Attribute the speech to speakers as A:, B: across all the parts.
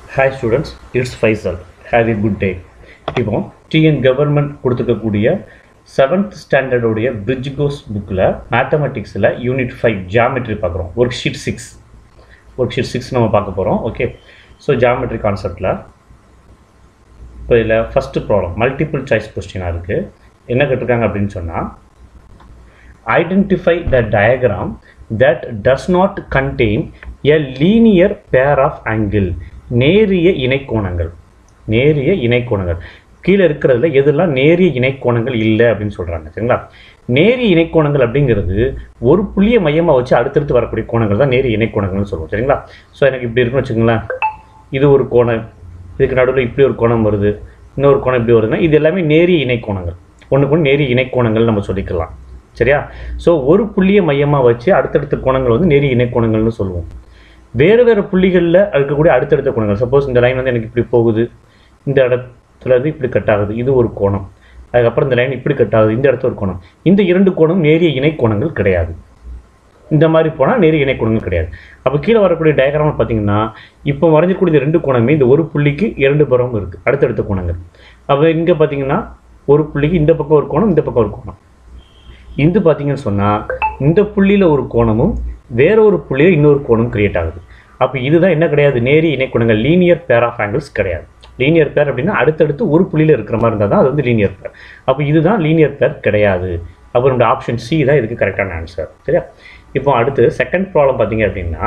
A: hi students it's Faisal have a good day இப்போ TN government கொடுத்துருக்கக்கூடிய seventh ஸ்டாண்டர்டோடைய bridge course புக்கில் மேத்தமெட்டிக்ஸில் யூனிட் ஃபைவ் ஜாமெட்ரி பார்க்குறோம் worksheet six worksheet six நம்ம பார்க்க போகிறோம் ஓகே ஸோ ஜாமெட்ரி கான்செப்டில் இப்போ இதில் ஃபஸ்ட்டு ப்ராப்ளம் மல்டிபிள் சாய்ஸ் கொஸ்டினாக இருக்குது என்ன கேட்டிருக்காங்க அப்படின்னு சொன்னால் identify the diagram that does not contain a linear pair of angle நேரிய இணைக்கோணங்கள் நேரிய இணைக்கோணங்கள் கீழே இருக்கிறதுல எதெல்லாம் நேரிய இணைக்கோணங்கள் இல்லை அப்படின்னு சொல்கிறாங்க சரிங்களா நேரிய இணைக்கோணங்கள் அப்படிங்கிறது ஒரு புள்ளிய மையமாக வச்சு அடுத்தடுத்து வரக்கூடிய கோணங்கள் தான் நேரிய இணைக்கோணங்கள்னு சொல்லுவோம் சரிங்களா ஸோ எனக்கு இப்படி இருக்குன்னு வச்சுக்கோங்களேன் இது ஒரு கோணம் இதுக்கு நடுவில் இப்படி ஒரு கோணம் வருது இன்னொரு கோணம் இப்படி வருதுன்னா இது எல்லாமே நேரிய இணைக்கோணங்கள் ஒன்றுக்கு ஒன்று நேரிய இணைக்கோணங்கள் நம்ம சொல்லிக்கலாம் சரியா ஸோ ஒரு புள்ளியை மையமாக வச்சு அடுத்தடுத்த கோணங்கள் வந்து நேரிய இணைக்கோணங்கள்னு சொல்லுவோம் வேறு வேறு புள்ளிகளில் இருக்கக்கூடிய அடுத்தடுத்த கோணங்கள் சப்போஸ் இந்த லைன் வந்து எனக்கு இப்படி போகுது இந்த இடத்துல இருந்து இப்படி கட் ஆகுது இது ஒரு கோணம் அதுக்கப்புறம் இந்த லைன் இப்படி கட் ஆகுது இந்த இடத்துல ஒரு கோணம் இந்த இரண்டு கோணம் நேரிய இணைக்கோணங்கள் கிடையாது இந்த மாதிரி போனால் நேரிய இணைக்கோணங்கள் கிடையாது அப்போ கீழே வரக்கூடிய டயக்ராம் பார்த்தீங்கன்னா இப்போ வரைஞ்சிக்கூடிய இந்த ரெண்டு கோணமே இந்த ஒரு புள்ளிக்கு இரண்டு புறமும் இருக்குது அடுத்தடுத்த கோணங்கள் அப்போ இங்கே பார்த்தீங்கன்னா ஒரு புள்ளிக்கு இந்த பக்கம் ஒரு கோணம் இந்த பக்கம் ஒரு கோணம் இது பார்த்தீங்கன்னு சொன்னால் இந்த புள்ளியில் ஒரு கோணமும் வேற ஒரு புள்ளியில் இன்னொரு கோணம் கிரியேட் ஆகுது அப்போ இதுதான் என்ன கிடையாது நேரி இணைக்கோணங்கள் லீனியர் பேர் ஆஃப் ஆங்கிள்ஸ் கிடையாது லீனியர் பேர் அப்படின்னா அடுத்தடுத்து ஒரு புள்ளியில் இருக்கிற மாதிரி இருந்தால் தான் அது வந்து லீனியர் பேர் அப்போ இதுதான் லீனியர் பேர் கிடையாது அப்போ நம்மளோட ஆப்ஷன் சி தான் இதுக்கு கரெக்டான ஆன்சர் சரியா இப்போ அடுத்து செகண்ட் ப்ராப்ளம் பார்த்தீங்க அப்படின்னா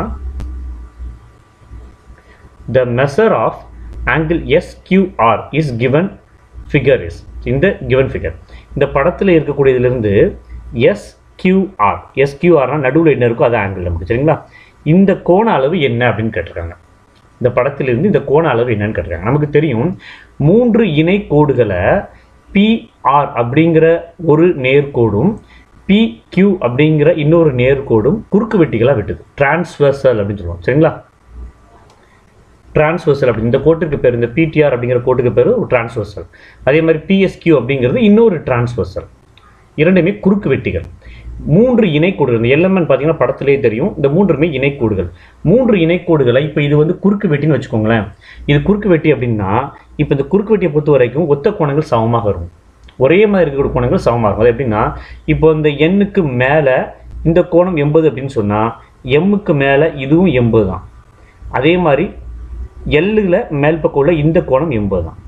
A: the measure of angle SQR is given figure is இந்த given figure இந்த படத்தில் இருக்கக்கூடியதுலேருந்து SQR SQRனா நடுவில் என்ன இருக்கோ அது ஆங்கிள் நமக்கு சரிங்களா இந்த கோண அளவு என்ன அப்படின்னு கேட்டிருக்காங்க இந்த படத்திலிருந்து இந்த கோண அளவு என்னன்னு கேட்டிருக்காங்க நமக்கு தெரியும் மூன்று இணை கோடுகளை பிஆர் அப்படிங்கிற ஒரு நேர்கோடும் PQ அப்படிங்கிற இன்னொரு நேர்கோடும் குறுக்கு வெட்டிகளாக விட்டுது டிரான்ஸ்வர்சல் அப்படின்னு சொல்லுவோம் சரிங்களா டிரான்ஸ்வர்சல் அப்படி இந்த கோட்டுக்கு பேர் இந்த பிடிஆர் அப்படிங்கிற கோட்டுக்கு பேர் ஒரு டிரான்ஸ்வர்சல் அதே மாதிரி பிஎஸ்கியூ அப்படிங்கிறது இன்னொரு டிரான்ஸ்வர்சல் இரண்டுமே குறுக்கு வெட்டிகள் மூன்று இணைக்கோடுகள் இந்த எல்எம்என் பார்த்தீங்கன்னா படத்திலே தெரியும் இந்த மூன்றுமே இணைக்கோடுகள் மூன்று இணைக்கோடுகளை இப்போ இது வந்து குறுக்கு வெட்டின்னு வச்சுக்கோங்களேன் இது குறுக்கு வெட்டி அப்படின்னா இப்போ இந்த குறுக்கு வெட்டியை பொறுத்த வரைக்கும் ஒத்த கோணங்கள் சமமாக இருக்கும் ஒரே மாதிரி இருக்கக்கூடிய கோணங்கள் சமமாக இருக்கும் அது எப்படின்னா இப்போ இந்த எண்ணுக்கு மேலே இந்த கோணம் எண்பது அப்படின்னு சொன்னால் எம்முக்கு மேலே இதுவும் எண்பது தான் அதே மாதிரி எல்லுல மேல் பக்கம் உள்ள இந்த கோணம் எண்பது தான்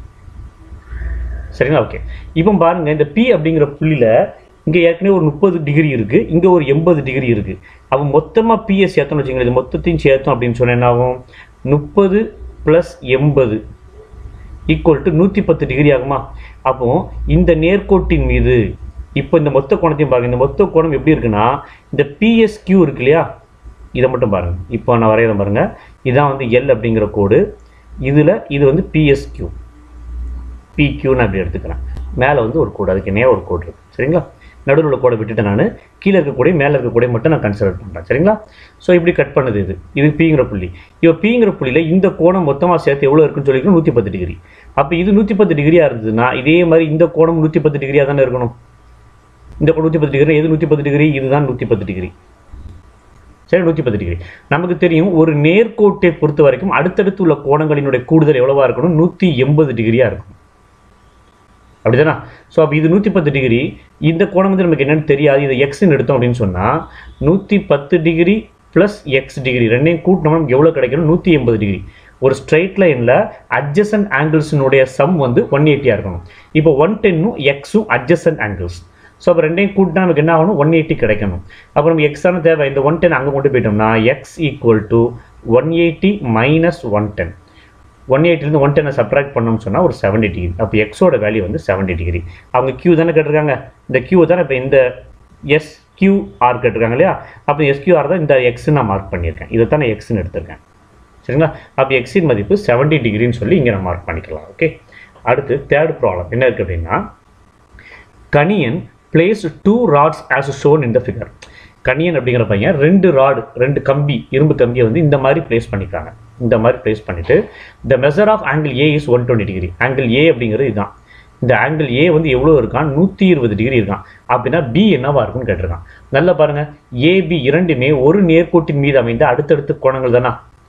A: சரிங்களா ஓகே இப்போ பாருங்க இந்த பி அப்படிங்கிற புள்ளியில் இங்கே ஏற்கனவே ஒரு முப்பது டிகிரி இருக்குது இங்கே ஒரு எண்பது டிகிரி இருக்குது அப்போ மொத்தமாக பிஎஸ் சேர்த்தோம்னு வச்சுக்கோங்க இது மொத்தத்தையும் சேர்த்தோம் அப்படின்னு சொன்னால் என்ன ஆகும் முப்பது ப்ளஸ் எண்பது ஈக்குவல் டு நூற்றி பத்து டிகிரி ஆகுமா அப்போ இந்த நேர்கோட்டின் மீது இப்போ இந்த மொத்த கோணத்தையும் பாருங்க இந்த மொத்த கோணம் எப்படி இருக்குன்னா இந்த பிஎஸ்கியூ இருக்கு இல்லையா இதை மட்டும் பாருங்கள் இப்போ நான் வரைகிறேன் பாருங்கள் இதான் வந்து எல் அப்படிங்கிற கோடு இதில் இது வந்து பிஎஸ்கியூ பிக்யூன்னு அப்படி எடுத்துக்கிறேன் மேலே வந்து ஒரு கோடு அதுக்கு என்ன ஒரு கோடு இருக்குது சரிங்களா நடுவில் உள்ள கோடை விட்டுட்டு நான் கீழே இருக்கக்கூடிய மேலே இருக்கக்கூடிய மட்டும் நான் கன்சிடர் பண்ணுறேன் சரிங்களா ஸோ இப்படி கட் பண்ணுது இது இது பிங்கிற புள்ளி இப்போ பிங்கிற புள்ளியில் இந்த கோணம் மொத்தமாக சேர்த்து எவ்வளோ இருக்குன்னு சொல்லிக்கணும் நூற்றி பத்து டிகிரி அப்போ இது நூற்றி பத்து டிகிரியாக இருந்ததுன்னா இதே மாதிரி இந்த கோணம் நூற்றி பத்து டிகிரியாக தானே இருக்கணும் இந்த நூற்றி பத்து டிகிரி எது நூற்றி பத்து டிகிரி இதுதான் நூற்றி பத்து டிகிரி சரி நூற்றி பத்து டிகிரி நமக்கு தெரியும் ஒரு நேர்கோட்டை பொறுத்த வரைக்கும் அடுத்தடுத்து உள்ள கோணங்களினுடைய கூடுதல் எவ்வளவா இருக்கணும் நூற்றி எண்பது டிகிரியாக இருக்கும் அப்படிதானா ஸோ அப்போ இது நூற்றி பத்து டிகிரி இந்த கோணம் வந்து நமக்கு என்னென்னு தெரியாது இதை எக்ஸ்ன்னு எடுத்தோம் அப்படின்னு சொன்னால் நூற்றி பத்து டிகிரி ப்ளஸ் எக்ஸ் டிகிரி ரெண்டையும் கூட்டினோம்னா நமக்கு எவ்வளோ கிடைக்கணும் நூற்றி எண்பது டிகிரி ஒரு ஸ்ட்ரைட் லைனில் அட்ஜசன்ட் ஆங்கிள்ஸினுடைய சம் வந்து ஒன் எயிட்டியாக இருக்கணும் இப்போ ஒன் டென்னும் எக்ஸும் அட்ஜசன்ட் ஆங்கிள்ஸ் ஸோ அப்போ ரெண்டையும் கூட்டினா நமக்கு என்ன ஆகணும் ஒன் எயிட்டி கிடைக்கணும் அப்போ நம்ம எக்ஸான தேவை இந்த ஒன் டென் அங்கே கொண்டு போயிட்டோம்னா x equal to one eighty minus one ten one எயிட்டிலேருந்து ஒன் டென்னை சப்ராக்ட் பண்ணோம்னு சொன்னால் ஒரு செவன்டி டிகிரி அப்போ எக்ஸோட வேல்யூ வந்து செவன்டி டிகிரி அவங்க கியூ தானே கேட்டிருக்காங்க இந்த கியூ தானே இப்போ இந்த எஸ் கியூஆர் கேட்டிருக்காங்க இல்லையா அப்போ எஸ்கியூஆர் தான் இந்த எக்ஸ் நான் மார்க் பண்ணியிருக்கேன் இதை தான் நான் எக்ஸ்ன்னு எடுத்திருக்கேன் சரிங்களா அப்போ எக்ஸின் மதிப்பு செவன்டி டிகிரின்னு சொல்லி இங்கே நான் மார்க் பண்ணிக்கலாம் ஓகே அடுத்து தேர்ட் ப்ராப்ளம் என்ன இருக்குது அப்படின்னா Kaniyan places two rods as shown in the figure Kaniyan அப்படிங்கிற பையன் ரெண்டு ராடு ரெண்டு கம்பி இரும்பு கம்பியை வந்து இந்த மாதிரி பிளேஸ் பண்ணிக்காங்க இந்த மாதிரி பிளேஸ் பண்ணிவிட்டு the measure of angle A is one twenty degree angle A அப்படிங்கிறது இதுதான் இந்த ஆங்கிள் ஏ வந்து எவ்வளோ இருக்கான் நூற்றி இருபது டிகிரி இருக்கான் அப்படின்னா பி என்னவா இருக்குன்னு கேட்டிருக்கான் நல்லா பாருங்கள் ஏபி இரண்டுமே ஒரு நேர்கோட்டின் மீது அமைந்த அடுத்தடுத்த கோணங்கள் தானா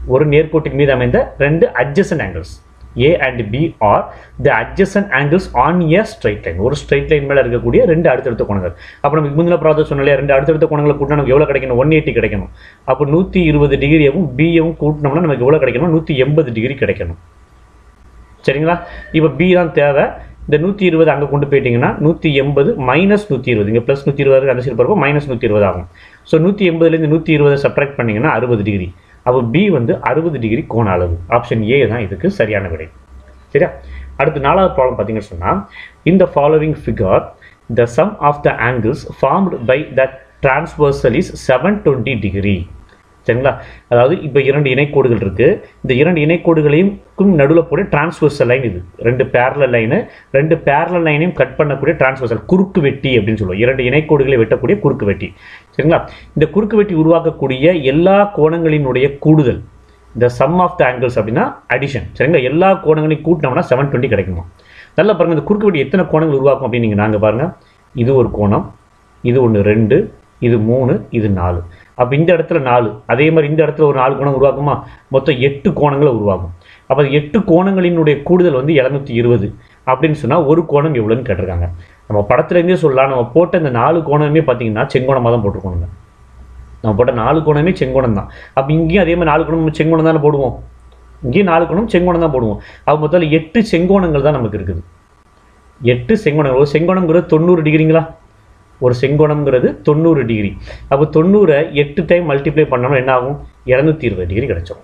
A: ஒரு நேர்கோட்டின் மீது அமைந்த ரெண்டு adjacent angles A and B are the adjacent angles on a straight line ஒரு ஸ்ட்ரைட் லைன் மேலே இருக்கக்கூடிய ரெண்டு அடுத்தடுத்த கோணங்கள் அப்போ நமக்கு முந்தின ப்ராசஸ் சொன்னாலே ரெண்டு அடுத்தடுத்த கோணங்களை கூட்டினா நமக்கு எவ்வளோ கிடைக்கணும் ஒன் எயிட்டி கிடைக்கணும் அப்போ நூற்றி இருபது டிகிரியவும் பியவும் கூட்டினோம்னா நமக்கு எவ்வளோ கிடைக்கணும் நூற்றி எண்பது டிகிரி கிடைக்கணும் சரிங்களா இப்போ பி தான் தேவை இந்த நூற்றி இருபது அங்கே கொண்டு போயிட்டீங்கன்னா நூற்றி எண்பது மைனஸ் நூற்றி இருபது இங்கே ப்ளஸ் நூற்றி இருபது அந்த சைடு போகிறப்போ மைனஸ் நூற்றி இருபது ஆகும் ஸோ நூற்றி எண்பதுலேருந்து நூற்றி இருபதை சப்ராக்ட் பண்ணிங்கன்னா அறுபது டிகிரி அப்போ பி வந்து அறுபது டிகிரி கோண அளவு ஆப்ஷன் ஏ தான் இதுக்கு சரியான விடை சரியா அடுத்து நாலாவது ப்ராப்ளம் பார்த்தீங்கன்னு சொன்னால் இந்த following figure the sum of the angles formed by the transversal is seven twenty degree சரிங்களா அதாவது இப்போ இரண்டு இணைக்கோடுகள் இருக்குது இந்த இரண்டு இணைக்கோடுகளையும் நடுவில் போட டிரான்ஸ்வர்சல் லைன் இது ரெண்டு பேரலல் லைனு ரெண்டு பேரலல் லைனையும் கட் பண்ணக்கூடிய டிரான்ஸ்வர்சல் குறுக்கு வெட்டி அப்படின்னு சொல்லுவோம் இரண்டு இணைக்கோடுகளை வெட்டக்கூடிய குறுக்கு வெட்டி சரிங்களா இந்த குறுக்கு வெட்டி உருவாக்கக்கூடிய எல்லா கோணங்களினுடைய கூடுதல் இந்த சம் ஆஃப் த ஆங்கிள்ஸ் அப்படின்னா அடிஷன் சரிங்களா எல்லா கோணங்களையும் கூட்டினோம்னா செவன் டுவெண்ட்டி கிடைக்குமா நல்லா பாருங்கள் இந்த குறுக்கு வெட்டி எத்தனை கோணங்கள் உருவாக்கும் அப்படின்னு நீங்கள் நாங்கள் பாருங்கள் இது ஒரு கோணம் இது ஒன்று ரெண்டு இது மூணு இது நாலு அப்போ இந்த இடத்துல நாலு அதே மாதிரி இந்த இடத்துல ஒரு நாலு கோணம் உருவாக்குமா மொத்தம் எட்டு கோணங்களை உருவாகும் அப்போ அது எட்டு கோணங்களினுடைய கூடுதல் வந்து இரநூத்தி இருபது அப்படின்னு சொன்னால் ஒரு கோணம் எவ்வளோன்னு கேட்டிருக்காங்க நம்ம படத்துலேருந்தே சொல்லலாம் நம்ம போட்ட இந்த நாலு கோணமே பார்த்தீங்கன்னா செங்கோணமாக தான் போட்டிருக்கோங்க நம்ம போட்ட நாலு கோணமே செங்கோணம் தான் அப்போ இங்கேயும் அதே மாதிரி நாலு கோணம் செங்கோணம் தானே போடுவோம் இங்கேயும் நாலு கோணம் செங்கோணம் தான் போடுவோம் அப்போ மொத்தம் எட்டு செங்கோணங்கள் தான் நமக்கு இருக்குது எட்டு செங்கோணங்கள் ஒரு செங்கோணங்கிறது தொண்ணூறு டிகிரிங்களா ஒரு செங்கோணம்ங்கிறது தொண்ணூறு டிகிரி அப்போ தொண்ணூறை எட்டு டைம் மல்டிப்ளை பண்ணோம்னா என்ன ஆகும் இரநூத்தி இருபது டிகிரி கிடைச்சிடும்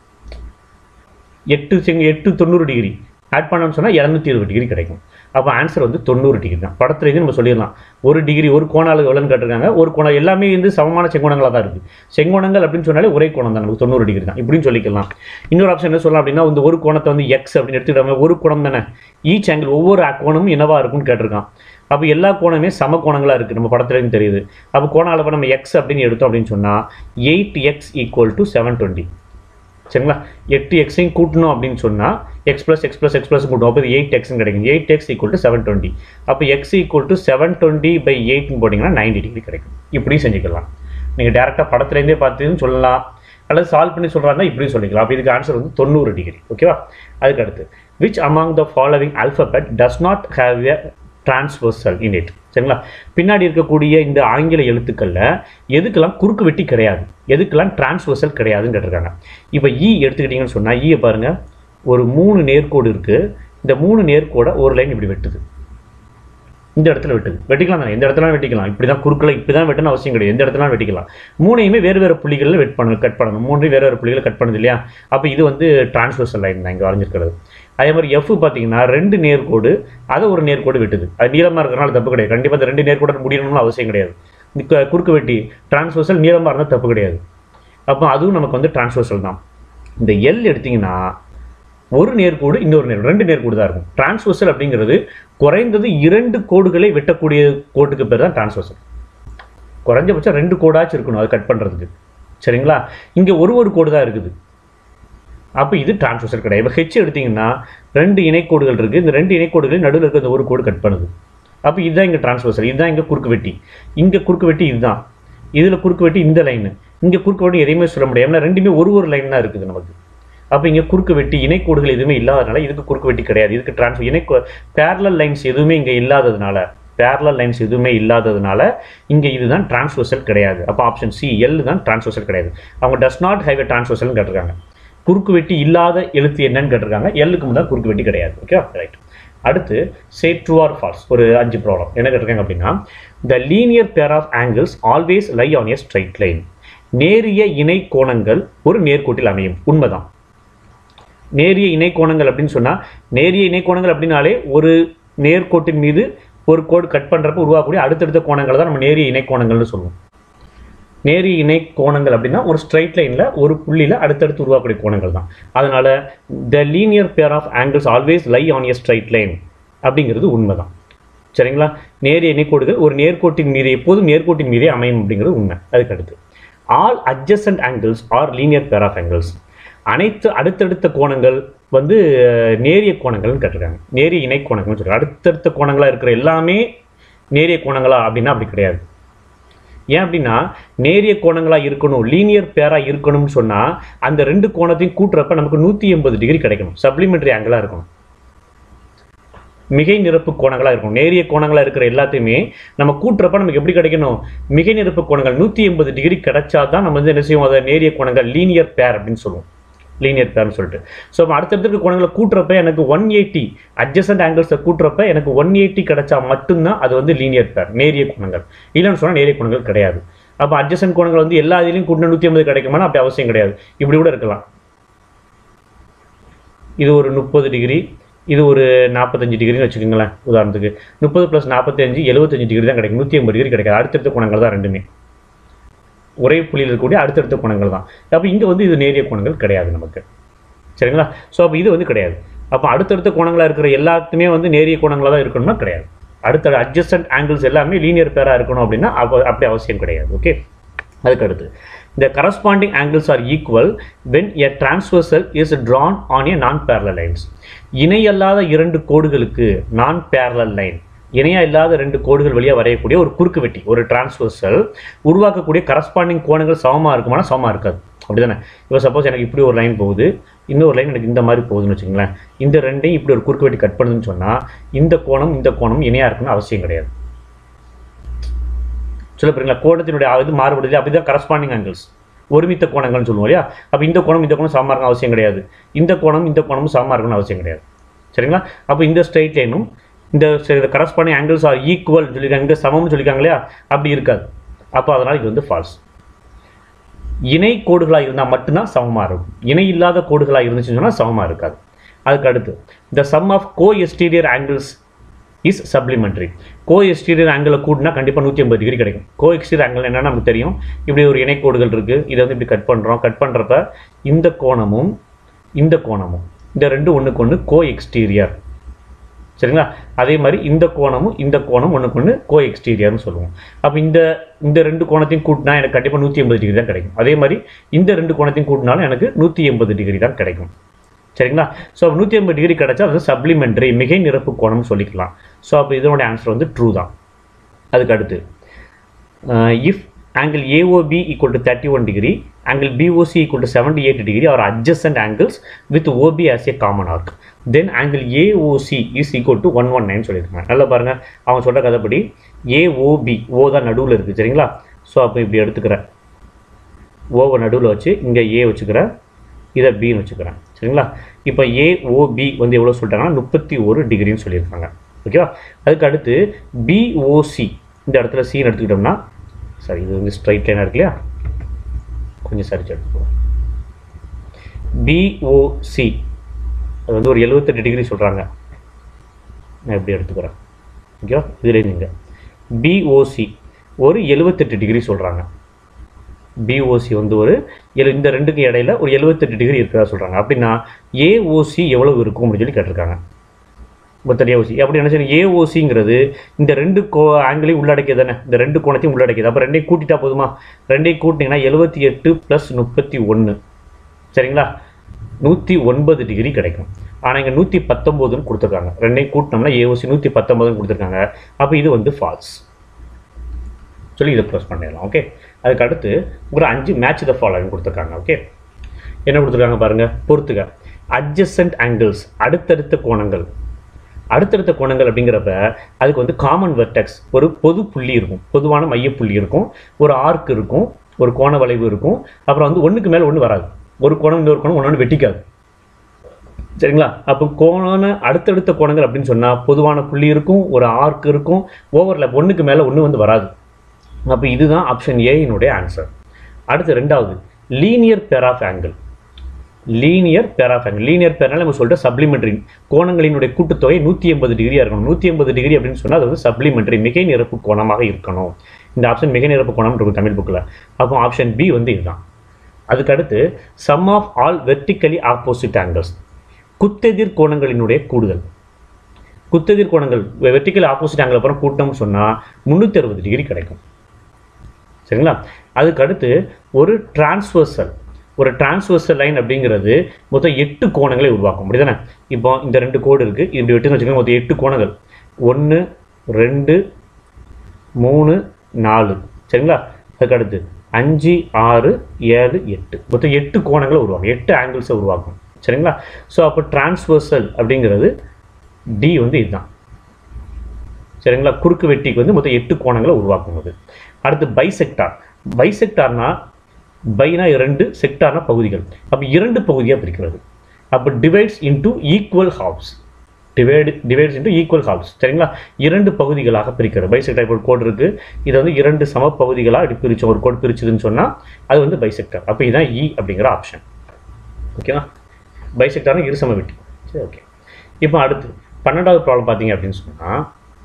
A: எட்டு செங்க எட்டு தொண்ணூறு டிகிரி ஆட் பண்ணோம்னு சொன்னால் இரநூத்தி இருபது டிகிரி கிடைக்கும் அப்போ ஆன்சர் வந்து தொண்ணூறு டிகிரி தான் படத்துல இது நம்ம சொல்லிடலாம் ஒரு டிகிரி ஒரு கோண அளவு எவ்வளோன்னு கேட்டிருக்காங்க ஒரு கோணம் எல்லாமே வந்து சமமான செங்கோணங்களாக தான் இருக்குது செங்கோணங்கள் அப்படின்னு சொன்னாலே ஒரே கோணம் தான் நமக்கு தொண்ணூறு டிகிரி தான் இப்படின்னு சொல்லிக்கலாம் இன்னொரு ஆப்ஷன் என்ன சொல்லலாம் அப்படின்னா இந்த ஒரு கோணத்தை வந்து எக்ஸ் அப்படின்னு எடுத்துக்கிட்டாங்க ஒரு கோணம் தானே ஈச் ஆங்கிள் ஒவ்வொரு கோணமும் என்னவா இருக்கும்னு கேட்டிருக்கான் அப்போ எல்லா கோணமே சம கோணங்களாக இருக்குது நம்ம படத்துலேருந்து தெரியுது அப்போ கோண அளவை நம்ம எக்ஸ் அப்படின்னு எடுத்தோம் அப்படின்னு சொன்னால் eight x equal to seven twenty சரிங்களா எட்டு எக்ஸையும் கூட்டணும் அப்படின்னு சொன்னால் x plus x plus x plus கூட்டணும் அப்போ இது எயிட் எக்ஸ்னு கிடைக்கும் eight x equal to seven twenty அப்போ x equal to seven twenty by எயிட்னு போட்டிங்கன்னா நைன்டி டிகிரி கிடைக்கும் இப்படியும் செஞ்சுக்கலாம் நீங்கள் டேரெக்டாக படத்துலேருந்தே பார்த்துன்னு சொல்லலாம் அல்லது சால்வ் பண்ணி சொல்கிறாருன்னா இப்படியும் சொல்லிக்கலாம் அப்போ இதுக்கு ஆன்சர் வந்து தொண்ணூறு டிகிரி ஓகேவா அதுக்கு அடுத்து which among the following alphabet does not have a transversal in it சரிங்களா பின்னாடி இருக்கக்கூடிய இந்த ஆங்கில எழுத்துக்களில் எதுக்கெல்லாம் குறுக்கு வெட்டி கிடையாது எதுக்கெல்லாம் டிரான்ஸ்வர்சல் கிடையாதுன்னு கேட்டிருக்காங்க இப்போ இ எடுத்துக்கிட்டிங்கன்னு சொன்னால் ஈயை பாருங்கள் ஒரு மூணு நேர்கோடு இருக்குது இந்த மூணு நேர்கோடை ஒரு லைன் இப்படி வெட்டுது இந்த இடத்துல வெட்டுது வெட்டிக்கலாம் தானே எந்த இடத்துல வெட்டிக்கலாம் இப்படி தான் குறுக்கில் இப்படி தான் வெட்டணும் அவசியம் கிடையாது எந்த இடத்துல வெட்டிக்கலாம் மூணையுமே வேறு வேறு புள்ளிகளில் வெட் பண்ணணும் கட் பண்ணணும் மூணையும் வேறு வேறு புள்ளிகளை கட் பண்ணுது இல்லையா அப்போ இது வந்து டிரான்ஸ்வர்சல் லைன் தான் இங்கே வரைஞ்சிருக்கிறது அதே மாதிரி எஃப் பார்த்தீங்கன்னா ரெண்டு நேர்கோடு அதை ஒரு நேர்கோடு வெட்டுது அது நீளமாக இருக்கிறனால தப்பு கிடையாது கண்டிப்பாக அந்த ரெண்டு நேர்கோடு முடியணும்னு அவசியம் கிடையாது இந்த குறுக்கு வெட்டி டிரான்ஸ்வர்சல் நீளமாக இருந்தால் தப்பு கிடையாது அப்போ அதுவும் நமக்கு வந்து டிரான்ஸ்வர்சல் தான் இந்த எல் எடுத்திங்கன்னா ஒரு நேர்கோடு இன்னொரு நேர் ரெண்டு நேர்கோடு தான் இருக்கும் டிரான்ஸ்வர்சல் அப்படிங்கிறது குறைந்தது இரண்டு கோடுகளை வெட்டக்கூடிய கோட்டுக்கு பேர் தான் டிரான்ஸ்வர்சல் குறைஞ்சபட்சம் ரெண்டு கோடாச்சும் இருக்கணும் அது கட் பண்ணுறதுக்கு சரிங்களா இங்கே ஒரு ஒரு கோடு தான் இருக்குது அப்போ இது டிரான்ஸ்வர்சல் கிடையாது இப்போ ஹெச் எடுத்திங்கன்னா ரெண்டு இணைக்கோடுகள் இருக்குது இந்த ரெண்டு இணைக்கோடுகளையும் நடுவில் இருக்க இந்த ஒரு கோடு கட் பண்ணுது அப்போ இதுதான் இங்கே டிரான்ஸ்வர்சல் இதுதான் இங்கே குறுக்கு வெட்டி இங்கே குறுக்கு வெட்டி இதுதான் இதில் குறுக்கு வெட்டி இந்த லைனு இங்கே குறுக்கு வெட்டி எதையுமே சொல்ல முடியாது ஏன்னா ரெண்டுமே ஒரு ஒரு லைன் தான் இருக்குது நமக்கு அப்போ இங்கே குறுக்கு வெட்டி இணைக்கோடுகள் எதுவுமே இல்லாதனால இதுக்கு குறுக்கு வெட்டி கிடையாது இதுக்கு டிரான்ஸ் இணை பேரலல் லைன்ஸ் எதுவுமே இங்கே இல்லாததுனால பேரலல் லைன்ஸ் எதுவுமே இல்லாததுனால இங்கே இதுதான் டிரான்ஸ்வர்சல் கிடையாது அப்போ ஆப்ஷன் சி எல் தான் டிரான்ஸ்வர்சல் கிடையாது அவங்க டஸ் நாட் ஹைவ் டிரான்ஸ்வர்சல்னு கேட்டிருக்காங்க குறுக்கு வெட்டி இல்லாத எழுத்து என்னன்னு கேட்டிருக்காங்க எல்லுக்கு முன்னாடி குறுக்கு வெட்டி கிடையாது ஓகே ரைட் அடுத்து சே ட்ரூ ஆர் ஃபால்ஸ் ஒரு அஞ்சு ப்ராப்ளம் என்ன கேட்டிருக்காங்க அப்படின்னா the linear pair of angles always lie on a straight line நேரிய இணை கோணங்கள் ஒரு நேர்கோட்டில் அமையும் உண்மைதான் நேரிய இணை கோணங்கள் அப்படின்னு சொன்னால் நேரிய இணை கோணங்கள் அப்படின்னாலே ஒரு நேர்கோட்டின் மீது ஒரு கோடு கட் பண்ணுறப்ப உருவாக்கக்கூடிய அடுத்தடுத்த கோணங்கள் தான் நம்ம நேரிய இணை கோணங்கள்னு சொல்லுவோம் நேரிய இணை கோணங்கள் அப்படின்னா ஒரு ஸ்ட்ரைட் லைனில் ஒரு புள்ளியில் அடுத்தடுத்து உருவாக்கக்கூடிய கோணங்கள் தான் அதனால் the linear pair of angles always lie on a straight line அப்படிங்கிறது உண்மை தான் சரிங்களா நேரிய இணைக்கோடுகள் ஒரு நேர்கோட்டின் மீது எப்போதும் நேர்கோட்டின் மீதே அமையும் அப்படிங்கிறது உண்மை அதுக்கு அடுத்து all adjacent angles are linear pair of angles அனைத்து அடுத்தடுத்த கோணங்கள் வந்து நேரிய கோணங்கள்னு கேட்டிருக்காங்க நேரிய இணை கோணங்கள்னு சொல்கிறாங்க அடுத்தடுத்த கோணங்களாக இருக்கிற எல்லாமே நேரிய கோணங்களா அப்படின்னா அப்படி கிடையாது ஏன் அப்படின்னா நேரிய கோணங்களாக இருக்கணும் லீனியர் பேராக இருக்கணும்னு சொன்னால் அந்த ரெண்டு கோணத்தையும் கூட்டுறப்ப நமக்கு நூற்றி எண்பது டிகிரி கிடைக்கணும் சப்ளிமெண்ட்ரி ஆங்கிளாக இருக்கணும் மிகை நிரப்பு கோணங்களாக இருக்கும் நேரிய கோணங்களாக இருக்கிற எல்லாத்தையுமே நம்ம கூட்டுறப்ப நமக்கு எப்படி கிடைக்கணும் மிகை நிரப்பு கோணங்கள் நூற்றி எண்பது டிகிரி கிடைச்சா தான் நம்ம வந்து என்ன செய்வோம் அதை நேரிய கோணங்கள் லீனியர் பேர் அப்படின்னு சொல்லுவோம் லீனியர் பேர்னு சொல்லிட்டு ஸோ அடுத்தடுத்த இருக்க கோணங்களை கூட்டுறப்ப எனக்கு ஒன் எயிட்டி அட்ஜஸ்டன்ட் ஆங்கிள்ஸை கூட்டுறப்ப எனக்கு ஒன் எயிட்டி கிடைச்சா மட்டும்தான் அது வந்து லீனியர் பேர் நேரிய கோணங்கள் இல்லைன்னு சொன்னால் நேரிய கோணங்கள் கிடையாது அப்போ அட்ஜஸ்டன்ட் கோணங்கள் வந்து எல்லா இதுலையும் கூட்டின நூற்றி ஐம்பது கிடைக்குமானா அப்படி அவசியம் கிடையாது இப்படி கூட இருக்கலாம் இது ஒரு முப்பது டிகிரி இது ஒரு நாற்பத்தஞ்சு டிகிரின்னு வச்சுக்கோங்களேன் உதாரணத்துக்கு முப்பது ப்ளஸ் நாற்பத்தஞ்சு எழுபத்தஞ்சு டிகிரி தான் கிடைக்கும் நூற்றி ஐம்பது டிகிரி கிடைக்காது அடுத்தடுத்த கோணங்கள் தான் ரெண்டுமே ஒரே புள்ளியில் இருக்கக்கூடிய அடுத்தடுத்த கோணங்கள் தான் அப்போ இங்கே வந்து இது நேரிய கோணங்கள் கிடையாது நமக்கு சரிங்களா ஸோ அப்போ இது வந்து கிடையாது அப்போ அடுத்தடுத்த கோணங்களாக இருக்கிற எல்லாத்துமே வந்து நேரிய கோணங்களாக தான் இருக்கணும்னா கிடையாது அடுத்த அட்ஜஸ்டன்ட் ஆங்கிள்ஸ் எல்லாமே லீனியர் பேராக இருக்கணும் அப்படின்னா அப்போ அப்படி அவசியம் கிடையாது ஓகே அதுக்கு அடுத்து the corresponding angles are equal when a transversal is drawn on a non-parallel lines இணையல்லாத இரண்டு கோடுகளுக்கு நான் parallel லைன் இணையா இல்லாத ரெண்டு கோடுகள் வழியாக வரையக்கூடிய ஒரு குறுக்கு வெட்டி ஒரு டிரான்ஸ்வர்சல் உருவாக்கக்கூடிய கரஸ்பாண்டிங் கோணங்கள் சமமாக இருக்குமானா சமமாக இருக்காது அப்படிதானே இப்போ சப்போஸ் எனக்கு இப்படி ஒரு லைன் போகுது இன்னொரு லைன் எனக்கு இந்த மாதிரி போகுதுன்னு வச்சுங்களேன் இந்த ரெண்டையும் இப்படி ஒரு குறுக்கு வெட்டி கட் பண்ணுதுன்னு சொன்னால் இந்த கோணம் இந்த கோணம் இணையாக இருக்குன்னு அவசியம் கிடையாது சொல்ல போறீங்களா கோணத்தினுடைய இது மாறுபடுது அப்படிதான் கரஸ்பாண்டிங் ஆங்கிள்ஸ் ஒருமித்த கோணங்கள்னு சொல்லுவோம் இல்லையா அப்போ இந்த கோணம் இந்த கோணம் சமமாக இருக்கணும் அவசியம் கிடையாது இந்த கோணம் இந்த கோணமும் சமமாக இருக்கணும்னு அவசியம் கிடையாது சரிங்களா அப்போ இந்த ஸ்ட்ரைட் லைனும் இந்த கரஸ்பாண்டிங் ஆங்கிள்ஸ் ஆர் ஈக்குவல் சொல்லியிருக்காங்க இந்த சமம்னு சொல்லியிருக்காங்க இல்லையா அப்படி இருக்காது அப்போ அதனால் இது வந்து ஃபால்ஸ் இணை கோடுகளாக இருந்தால் மட்டும்தான் சமமாக இருக்கும் இணை இல்லாத கோடுகளாக இருந்துச்சுன்னு சொன்னால் சமமாக இருக்காது அதுக்கு அடுத்து the sum of co exterior angles is supplementary co exterior ஆங்கிளை கூட்டினா கண்டிப்பாக நூற்றி ஐம்பது டிகிரி கிடைக்கும் கோ எக்ஸ்டீரியர் ஆங்கிள் என்னன்னா நமக்கு தெரியும் இப்படி ஒரு இணைக்கோடுகள் இருக்குது இதை வந்து இப்படி கட் பண்ணுறோம் கட் பண்ணுறப்ப இந்த கோணமும் இந்த கோணமும் இந்த ரெண்டு ஒன்றுக்கு ஒன்று கோ எக்ஸ்டீரியர் சரிங்களா அதே மாதிரி இந்த கோணமும் இந்த கோணம் ஒன்றுக்கு ஒன்று கோ எக்ஸ்டீரியர்னு சொல்லுவோம் அப்போ இந்த இந்த ரெண்டு கோணத்தையும் கூட்டினா எனக்கு கண்டிப்பாக நூற்றி எண்பது டிகிரி தான் கிடைக்கும் அதே மாதிரி இந்த ரெண்டு கோணத்தையும் கூட்டினாலும் எனக்கு நூற்றி எண்பது டிகிரி தான் கிடைக்கும் சரிங்களா ஸோ நூற்றி ஐம்பது டிகிரி கிடைச்சா அது சப்ளிமெண்ட்ரி மிகை நிரப்பு கோணம்னு சொல்லிக்கலாம் ஸோ அப்போ இதனுடைய ஆன்சர் வந்து ட்ரூ தான் அதுக்கு அடுத்து if angle AOB equal to thirty one degree angle BOC equal to seventy eight degree are adjacent angles with OB as a common arm then angle AOC is equal to one one nine சொல்லியிருக்காங்க நல்லா பாருங்கள் அவங்க சொல்கிற கதைப்படி AOB ஓ தான் நடுவில் இருக்குது சரிங்களா so அப்போ இப்படி எடுத்துக்கிறேன் ஓவை நடுவில் வச்சு இங்கே ஏ வச்சுக்கிறேன் இதை பின்னு வச்சுக்கிறேன் சரிங்களா இப்போ ஏஓபி வந்து எவ்வளோ சொல்லிட்டாங்கன்னா முப்பத்தி ஒரு டிகிரின்னு சொல்லியிருக்காங்க ஓகேவா அதுக்கு அடுத்து பிஓசி இந்த இடத்துல சின்னு எடுத்துக்கிட்டோம்னா சரி இது வந்து ஸ்ட்ரைட் லைனாக இருக்கு இல்லையா கொஞ்சம் சரிச்சு எடுத்துக்குவோம் பிஓசி அது வந்து ஒரு எழுபத்தெட்டு டிகிரி சொல்கிறாங்க நான் எப்படி எடுத்துக்கிறேன் ஓகேவா இதில் நீங்கள் பிஓசி ஒரு எழுபத்தெட்டு டிகிரி சொல்கிறாங்க பிஓசி வந்து ஒரு எழு இந்த ரெண்டுக்கு இடையில ஒரு எழுபத்தெட்டு டிகிரி இருக்கிறதா சொல்கிறாங்க அப்படின்னா ஏஓசி எவ்வளவு இருக்கும் அப்படின்னு சொல்லி கேட்டிருக்காங்க மொத்தம் ஏஓசி அப்படி என்ன செய்யணும் ஏஓசிங்கிறது இந்த ரெண்டு கோ ஆங்கிளையும் உள்ளடக்கியது தானே இந்த ரெண்டு கோணத்தையும் உள்ளடக்கியது அப்போ ரெண்டையும் கூட்டிட்டா போதுமா ரெண்டையும் கூட்டினீங்கன்னா எழுபத்தி எட்டு ப்ளஸ் முப்பத்தி ஒன்று சரிங்களா நூற்றி ஒன்பது டிகிரி கிடைக்கும் ஆனால் இங்கே நூற்றி பத்தொம்போதுன்னு கொடுத்துருக்காங்க ரெண்டையும் கூட்டினோம்னா ஏஓசி நூற்றி பத்தொம்போதுன்னு கொடுத்துருக்காங்க அப்போ இது வந்து ஃபால்ஸ் சொல்லி இதை க்ளோஸ் பண்ணிடலாம் ஓகே அதுக்கு அடுத்து ஒரு அஞ்சு மேட்ச் த ஃபாலோவிங் கொடுத்துருக்காங்க ஓகே என்ன கொடுத்துருக்காங்க பாருங்கள் பொறுத்துக்க அட்ஜசன்ட் ஆங்கிள்ஸ் அடுத்தடுத்த கோணங்கள் அடுத்தடுத்த கோணங்கள் அப்படிங்கிறப்ப அதுக்கு வந்து காமன் வெர்டெக்ஸ் ஒரு பொது புள்ளி இருக்கும் பொதுவான மையப்புள்ளி இருக்கும் ஒரு ஆர்க் இருக்கும் ஒரு கோண வளைவு இருக்கும் அப்புறம் வந்து ஒன்றுக்கு மேலே ஒன்று வராது ஒரு கோணம் இன்னொரு கோணம் ஒன்று வெட்டிக்காது சரிங்களா அப்போ கோண அடுத்தடுத்த கோணங்கள் அப்படின்னு சொன்னால் பொதுவான புள்ளி இருக்கும் ஒரு ஆர்க் இருக்கும் ஓவரில் ஒன்றுக்கு மேலே ஒன்று வந்து வராது அப்போ இதுதான் ஆப்ஷன் ஏயினுடைய ஆன்சர் அடுத்து ரெண்டாவது linear pair of angle linear pair of angle linear பேர்னால நம்ம சொல்லிட்டு சப்ளிமெண்ட்ரி கோணங்களினுடைய கூட்டுத்தொகை நூற்றி எண்பது டிகிரியாக இருக்கணும் நூற்றி எண்பது டிகிரி அப்படின்னு சொன்னால் அது வந்து சப்ளிமெண்ட்ரி மிகை நிரப்பு கோணமாக இருக்கணும் இந்த ஆப்ஷன் மிகை நிரப்பு கோணம் இருக்கும் தமிழ் புக்கில் அப்போ ஆப்ஷன் பி வந்து இதுதான் அதுக்கடுத்து sum of all vertically opposite angles குத்தெதிர் கோணங்களினுடைய கூடுதல் குத்தெதிர் கோணங்கள் வெர்டிக்கல் ஆப்போசிட் ஆங்கிள் அப்புறம் கூட்டம்னு சொன்னால் முந்நூற்றி அறுபது டிகிரி கிடைக்கும் சரிங்களா அதுக்கு அடுத்து ஒரு டிரான்ஸ்வர்சல் ஒரு டிரான்ஸ்வர்சல் லைன் அப்படிங்கிறது மொத்தம் எட்டு கோணங்களை உருவாக்கும் அப்படிதானே இப்போ இந்த ரெண்டு கோடு இருக்குது இப்படி வெட்டுன்னு வச்சுக்கோங்க மொத்தம் எட்டு கோணங்கள் ஒன்று ரெண்டு மூணு நாலு சரிங்களா அதுக்கு அடுத்து அஞ்சு ஆறு ஏழு எட்டு மொத்தம் எட்டு கோணங்களை உருவாக்கும் எட்டு ஆங்கிள்ஸை உருவாக்கும் சரிங்களா ஸோ அப்போ டிரான்ஸ்வர்சல் அப்படிங்கிறது டி வந்து இதுதான் சரிங்களா குறுக்கு வெட்டிக்கு வந்து மொத்தம் எட்டு கோணங்களை உருவாக்கும் அது அடுத்து பைசெக்டார் பைசெக்டார்னா பைனா இரண்டு செக்டார்னா பகுதிகள் அப்போ இரண்டு பகுதியாக பிரிக்கிறது அப்போ divides into equal halves divide divides into equal halves சரிங்களா இரண்டு பகுதிகளாக பிரிக்கிறது பைசெக்டார் இப்போ ஒரு கோடு இருக்குது இதை வந்து இரண்டு சம பகுதிகளாக இப்படி பிரிச்சோம் ஒரு கோடு பிரிச்சுதுன்னு சொன்னால் அது வந்து பைசெக்டார் அப்போ இதுதான் இ அப்படிங்கிற ஆப்ஷன் ஓகேவா பைசெக்டார்னா இரு சம வெட்டி சரி ஓகே இப்போ அடுத்து பன்னெண்டாவது ப்ராப்ளம் பார்த்தீங்க அப்படின்னு சொன்னால்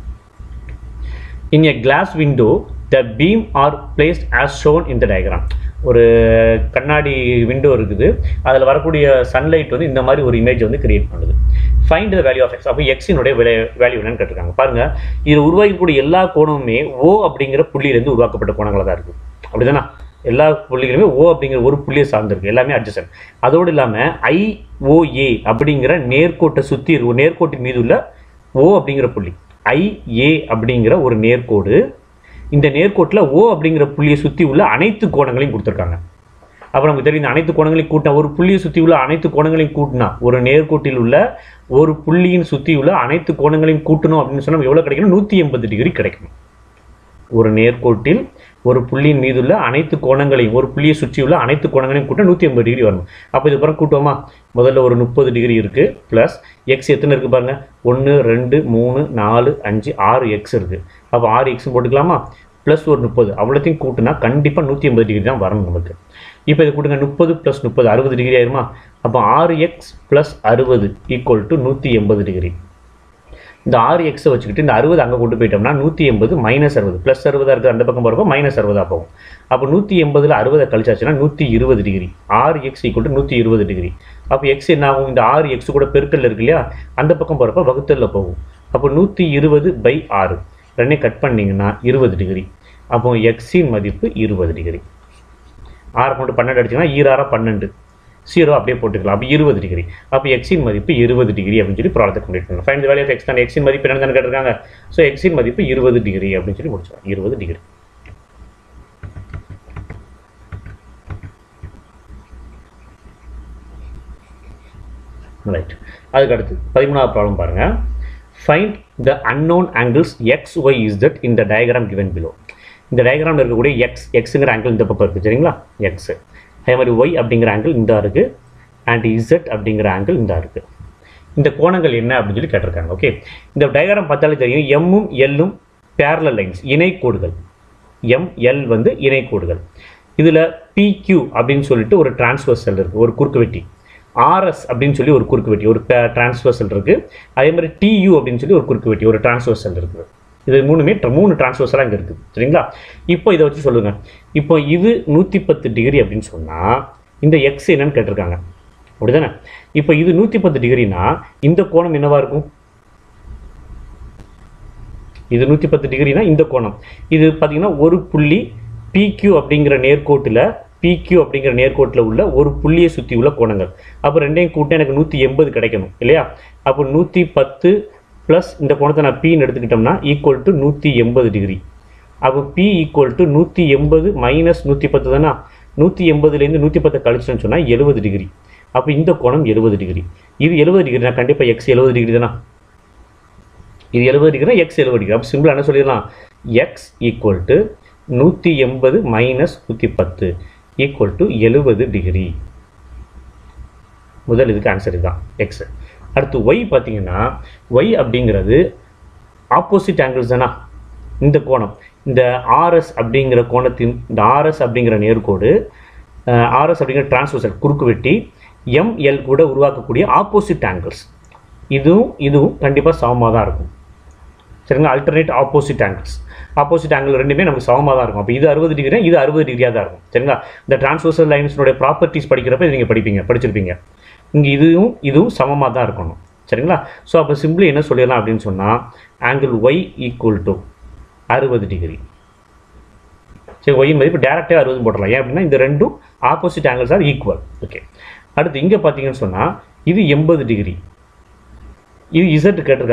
A: in a glass window the beam are placed as shown in the diagram ஒரு கண்ணாடி விண்டோ இருக்குது அதில் வரக்கூடிய சன்லைட் வந்து இந்த மாதிரி ஒரு இமேஜ் வந்து கிரியேட் பண்ணுது find the value of x அப்போ எக்ஸினுடைய வேல்யூ என்னன்னு கேட்டிருக்காங்க பாருங்க இது உருவாக்கக்கூடிய எல்லா கோணமுமே ஓ அப்படிங்கிற புள்ளியிலேருந்து உருவாக்கப்பட்ட கோணங்களாக தான் இருக்குது அப்படிதானே எல்லா புள்ளிகளுமே ஓ அப்படிங்கிற ஒரு புள்ளியை சார்ந்திருக்கு எல்லாமே அட்ஜஸ்டன் அதோடு இல்லாமல் ஐஓஏ அப்படிங்கிற நேர்கோட்டை சுற்றி ஒரு நேர்கோட்டின் மீது உள்ள ஓ அப்படிங்கிற புள்ளி ஐஏ அப்படிங்கிற ஒரு நேர்கோடு இந்த நேர்கோட்டில் ஓ அப்படிங்கிற புள்ளியை சுற்றி உள்ள அனைத்து கோணங்களையும் கொடுத்துருக்காங்க அப்போ நமக்கு தெரியும் இந்த அனைத்து கோணங்களையும் கூட்டினா ஒரு புள்ளியை சுற்றி உள்ள அனைத்து கோணங்களையும் கூட்டினா ஒரு நேர்கோட்டில் உள்ள ஒரு புள்ளியின் சுற்றி உள்ள அனைத்து கோணங்களையும் கூட்டணும் அப்படின்னு சொன்னால் எவ்வளோ கிடைக்கணும் நூற்றி எண்பது டிகிரி கிடைக்கும் ஒரு நேர்கோட்டில் ஒரு புள்ளியின் மீதுள்ள அனைத்து கோணங்களையும் ஒரு புள்ளியை சுற்றியுள்ள அனைத்து கோணங்களையும் கூட்ட நூற்றி ஐம்பது டிகிரி வரணும் அப்போ இது பிறகு கூட்டுவோமா முதல்ல ஒரு முப்பது டிகிரி இருக்குது ப்ளஸ் எக்ஸ் எத்தனை இருக்குது பாருங்க ஒன்று ரெண்டு மூணு நாலு அஞ்சு ஆறு எக்ஸ் இருக்குது அப்போ ஆறு எக்ஸ் போட்டுக்கலாமா ப்ளஸ் ஒரு முப்பது அவ்வளோத்தையும் கூட்டினா கண்டிப்பாக நூற்றி ஐம்பது டிகிரி தான் வரணும் நமக்கு இப்போ இதை கூட்டுங்க முப்பது ப்ளஸ் முப்பது அறுபது டிகிரி ஆயிருமா அப்போ ஆறு எக்ஸ் ப்ளஸ் அறுபது ஈக்குவல் டு நூற்றி எண்பது டிகிரி இந்த ஆறு எக்ஸை வச்சுக்கிட்டு இந்த அறுபது அங்கே கொண்டு போயிட்டோம்னா நூற்றி எண்பது மைனஸ் அறுபது ப்ளஸ் அறுபதாக இருக்குது அந்த பக்கம் போகிறப்போ மைனஸ் அறுபதாக போகும் அப்போ நூற்றி எண்பதில் அறுபதை கழிச்சாச்சுன்னா நூற்றி இருபது டிகிரி ஆறு எக்ஸ் ஈக்குவல் நூற்றி இருபது டிகிரி அப்போ எக்ஸ் என்ன ஆகும் இந்த ஆறு எக்ஸ் கூட பெருக்கல் இருக்கு இல்லையா அந்த பக்கம் போகிறப்ப வகுத்தலில் போகும் அப்போ நூற்றி இருபது பை ஆறு ரெண்டே கட் பண்ணிங்கன்னா இருபது டிகிரி அப்போ எக்ஸின் மதிப்பு இருபது டிகிரி ஆறு கொண்டு பன்னெண்டு அடிச்சிங்கன்னா ஈராரா பன்னெண்டு ஜீரோ அப்படியே போட்டுக்கலாம் அப்போ இருபது டிகிரி அப்போ எக்ஸின் மதிப்பு இருபது டிகிரி அப்படின்னு சொல்லி ப்ராப்ளத்தை கம்ப்ளீட் பண்ணலாம் ஃபைன் வேல்யூ ஆஃப் எக்ஸ் தான் எக்ஸின் மதிப்பு என்னன்னு கேட்டிருக்காங்க ஸோ எக்ஸின் மதிப்பு இருபது டிகிரி அப்படின்னு சொல்லி முடிச்சிடலாம் இருபது டிகிரி ரைட் அதுக்கு அடுத்து பதிமூணாவது ப்ராப்ளம் பாருங்க find the unknown angles x y is that இந்த டயக்ராம் given below இந்த டயக்ராமில் இருக்கக்கூடிய எக்ஸ் எக்ஸுங்கிற ஆங்கிள் இந்த பக்கம் இருக்குது சரிங்களா எக்ஸ் அதே மாதிரி ஒய் அப்படிங்கிற ஆங்கிள் இந்த இருக்குது அண்ட் இசட் அப்படிங்கிற ஆங்கிள் இந்த இருக்குது இந்த கோணங்கள் என்ன அப்படின்னு சொல்லி கேட்டிருக்காங்க ஓகே இந்த டயக்ராம் பார்த்தாலே தெரியும் எம்மும் எல்லும் பேரலல் லைன்ஸ் இணைக்கோடுகள் எம் எல் வந்து இணைக்கோடுகள் இதில் பிக்யூ அப்படின்னு சொல்லிட்டு ஒரு டிரான்ஸ்வர்சல் இருக்குது ஒரு குறுக்கு வெட்டி ஆர்எஸ் அப்படின்னு சொல்லி ஒரு குறுக்கு வெட்டி ஒரு டிரான்ஸ்வர்சல் இருக்குது அதே மாதிரி டியூ அப்படின்னு சொல்லி ஒரு குறுக்கு வெட்டி ஒரு டிரான்ஸ்வர்சல் இருக்குது இது மூணுமே tra- மூணு டிரான்ஸ்வர்சலாக இங்கே இருக்குது சரிங்களா இப்போ இதை வச்சு சொல்லுங்கள் இப்போ இது நூற்றி பத்து டிகிரி அப்படின்னு சொன்னால் இந்த எக்ஸ் என்னன்னு கேட்டிருக்காங்க அப்படிதானே இப்போ இது நூற்றி பத்து டிகிரினா இந்த கோணம் என்னவா இருக்கும் இது நூற்றி பத்து டிகிரினா இந்த கோணம் இது பார்த்தீங்கன்னா ஒரு புள்ளி PQ அப்படிங்கிற நேர்கோட்டில் PQ அப்படிங்கிற நேர்கோட்டில் உள்ள ஒரு புள்ளியை சுற்றி உள்ள கோணங்கள் அப்போ ரெண்டையும் கூட்ட எனக்கு நூற்றி எண்பது கிடைக்கணும் இல்லையா அப்போ நூற்றி பத்து ப்ளஸ் இந்த கோணத்தை நான் பின்னு எடுத்துக்கிட்டோம்னா ஈக்குவல் டு நூற்றி எண்பது டிகிரி அப்போ பி ஈக்குவல் டு நூற்றி எண்பது மைனஸ் நூற்றி பத்து தானே நூற்றி எண்பதுலேருந்து நூற்றி பத்தை கழிச்சிட்டோன்னு சொன்னால் எழுபது டிகிரி அப்போ இந்த கோணம் எழுபது டிகிரி இது எழுபது டிகிரினா கண்டிப்பாக எக்ஸ் எழுபது டிகிரி தானே இது எழுபது டிகிரினா எக்ஸ் எழுபது டிகிரி அப்போ சிம்பிளாக என்ன சொல்லிடலாம் எக்ஸ் ஈக்குவல் டு நூற்றி எண்பது மைனஸ் நூற்றி பத்து ஈக்குவல் டு எழுபது டிகிரி முதல் இதுக்கு ஆன்சர் இதுதான் எக்ஸ் அடுத்து ஒய் பார்த்தீங்கன்னா ஒய் அப்படிங்கிறது ஆப்போசிட் ஆங்கிள்ஸ் தானா இந்த கோணம் இந்த ஆர்எஸ் அப்படிங்கிற கோணத்தின் இந்த ஆர்எஸ் அப்படிங்கிற நேர்கோடு ஆர்எஸ் அப்படிங்கிற டிரான்ஸ்வர்சல் குறுக்கு வெட்டி எம்எல் கூட உருவாக்கக்கூடிய ஆப்போசிட் ஆங்கிள்ஸ் இதுவும் இதுவும் கண்டிப்பாக சமமாக தான் இருக்கும் சரிங்களா alternate opposite angles opposite angle ரெண்டுமே நமக்கு சமமாக தான் இருக்கும் அப்போ இது அறுபது டிகிரி இது அறுபது டிகிரியாக தான் இருக்கும் சரிங்களா இந்த டிரான்ஸ்வர்சல் லைன்ஸினுடைய ப்ராப்பர்ட்டிஸ் படிக்கிறப்ப இது நீங்கள் படிப்பீங்க படிச்சிருப்பீங்க இங்கே இதுவும் இதுவும் சமமாக தான் இருக்கணும் சரிங்களா ஸோ அப்போ சிம்பிளி என்ன சொல்லிடலாம் அப்படின்னு சொன்னால் ஆங்கிள் ஒய் ஈக்குவல் டு அறுபது டிகிரி சரி ஒய் மதிப்பு டேரெக்டாக அறுபது போட்டுடலாம் ஏன் அப்படின்னா இந்த ரெண்டும் opposite angles are equal okay அடுத்து இங்கே பார்த்தீங்கன்னு சொன்னால் இது எண்பது டிகிரி இது இசட் கேட்டிருக்காங்க